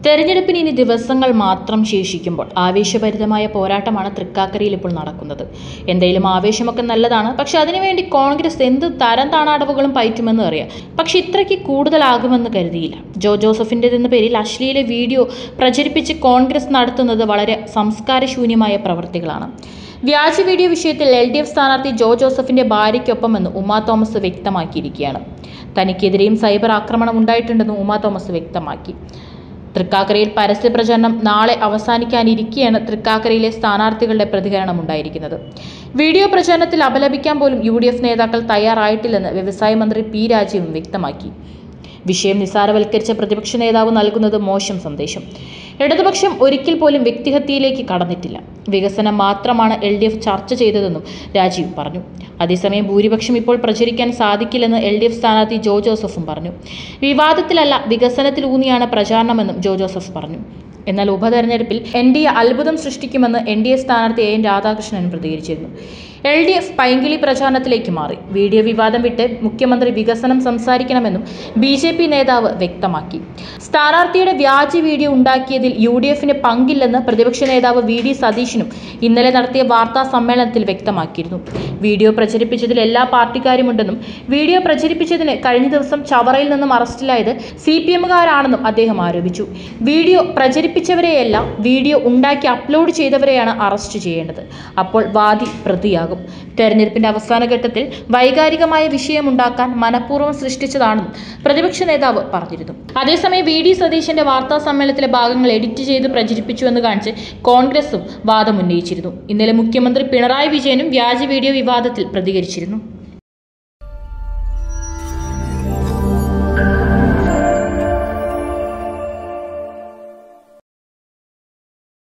തെരഞ്ഞെടുപ്പിന് ഇനി ദിവസങ്ങൾ മാത്രം ശേഷിക്കുമ്പോൾ ആവേശഭരിതമായ പോരാട്ടമാണ് തൃക്കാക്കരയിൽ ഇപ്പോൾ നടക്കുന്നത് എന്തായാലും ആവേശമൊക്കെ നല്ലതാണ് പക്ഷെ അതിനുവേണ്ടി കോൺഗ്രസ് എന്ത് തരം താണാടവുകളും പയറ്റുമെന്ന് അറിയാം പക്ഷെ ഇത്രയ്ക്ക് കൂടുതലാകുമെന്ന് കരുതിയില്ല ജോ ജോസഫിൻ്റെതെന്ന പേരിൽ അശ്ലീല വീഡിയോ പ്രചരിപ്പിച്ച് കോൺഗ്രസ് നടത്തുന്നത് വളരെ സംസ്കാരശൂന്യമായ പ്രവർത്തികളാണ് വ്യാജ വീഡിയോ വിഷയത്തിൽ എൽ ഡി എഫ് സ്ഥാനാർത്ഥി ജോ ജോസഫിന്റെ ഭാര്യയ്ക്കൊപ്പമെന്ന് ഉമാ തോമസ് വ്യക്തമാക്കിയിരിക്കുകയാണ് തനിക്കെതിരെയും സൈബർ ആക്രമണം ഉണ്ടായിട്ടുണ്ടെന്ന് ഉമാ തോമസ് വ്യക്തമാക്കി തൃക്കാക്കരയിൽ പരസ്യ പ്രചരണം നാളെ അവസാനിക്കാനിരിക്കെയാണ് തൃക്കാക്കരയിലെ സ്ഥാനാർത്ഥികളുടെ പ്രതികരണം ഉണ്ടായിരിക്കുന്നത് വീഡിയോ പ്രചരണത്തിൽ അപലപിക്കാൻ പോലും യു നേതാക്കൾ തയ്യാറായിട്ടില്ലെന്ന് വ്യവസായ മന്ത്രി പി രാജീവും വ്യക്തമാക്കി വിഷയം നിസ്സാരവൽക്കരിച്ച പ്രതിപക്ഷ നേതാവ് നൽകുന്നത് മോശം സന്ദേശം ഇടതുപക്ഷം ഒരിക്കൽ പോലും വ്യക്തിഹത്യയിലേക്ക് കടന്നിട്ടില്ല വികസനം മാത്രമാണ് എൽ ഡി എഫ് ചർച്ച ചെയ്തതെന്നും രാജീവ് പറഞ്ഞു അതേസമയം ഭൂരിപക്ഷം ഇപ്പോൾ പ്രചരിക്കാൻ സാധിക്കില്ലെന്ന് എൽ ഡി എഫ് സ്ഥാനാർത്ഥി ജോ ജോസഫും പറഞ്ഞു വിവാദത്തിലല്ല വികസനത്തിലൂന്നിയാണ് പ്രചാരണമെന്നും ജോ ജോസഫ് പറഞ്ഞു എന്നാൽ ഉപതെരഞ്ഞെടുപ്പിൽ എൻ ഡി എ അത്ഭുതം സൃഷ്ടിക്കുമെന്ന് എൻ ഡി എ സ്ഥാനാർത്ഥി എ എൻ രാധാകൃഷ്ണൻ പ്രതികരിച്ചിരുന്നു എൽ ഡി എഫ് പൈങ്കിളി പ്രചാരണത്തിലേക്ക് മാറി വീഡിയോ വിവാദം വിട്ട് മുഖ്യമന്ത്രി വികസനം സംസാരിക്കണമെന്നും ബി ജെ പി നേതാവ് വ്യക്തമാക്കി സ്ഥാനാർത്ഥിയുടെ വ്യാജ വീഡിയോ ഉണ്ടാക്കിയതിൽ യു ഡി എഫിന് പങ്കില്ലെന്ന് പ്രതിപക്ഷ നേതാവ് വി ഡി സതീശനും ഇന്നലെ നടത്തിയ വാർത്താ സമ്മേളനത്തിൽ വ്യക്തമാക്കിയിരുന്നു വീഡിയോ പ്രചരിപ്പിച്ചതിൽ എല്ലാ പാർട്ടിക്കാരുമുണ്ടെന്നും വീഡിയോ പ്രചരിപ്പിച്ചതിന് കഴിഞ്ഞ ദിവസം ചവറയിൽ നിന്നും അറസ്റ്റിലായത് സി പി എമ്മുകാരാണെന്നും അദ്ദേഹം ആരോപിച്ചു വീഡിയോ പ്രചരിപ്പിച്ചവരെയല്ല വീഡിയോ ഉണ്ടാക്കി അപ്ലോഡ് ചെയ്തവരെയാണ് അറസ്റ്റ് ചെയ്യേണ്ടത് അപ്പോൾ വാദി പ്രതിയാകും തെരഞ്ഞെടുപ്പിന്റെ അവസാന ഘട്ടത്തിൽ വൈകാരികമായ വിഷയമുണ്ടാക്കാൻ മനഃപൂർവ്വം സൃഷ്ടിച്ചതാണെന്നും പ്രതിപക്ഷ നേതാവ് പറഞ്ഞിരുന്നു അതേസമയം വി ഡി സതീശന്റെ വാർത്താ സമ്മേളനത്തിലെ ഭാഗങ്ങൾ എഡിറ്റ് ചെയ്ത് പ്രചരിപ്പിച്ചുവെന്ന് കാണിച്ച് കോൺഗ്രസും വാദമുന്നയിച്ചിരുന്നു ഇന്നലെ മുഖ്യമന്ത്രി പിണറായി വിജയനും വ്യാജ വീഡിയോ വിവാദത്തിൽ പ്രതികരിച്ചിരുന്നു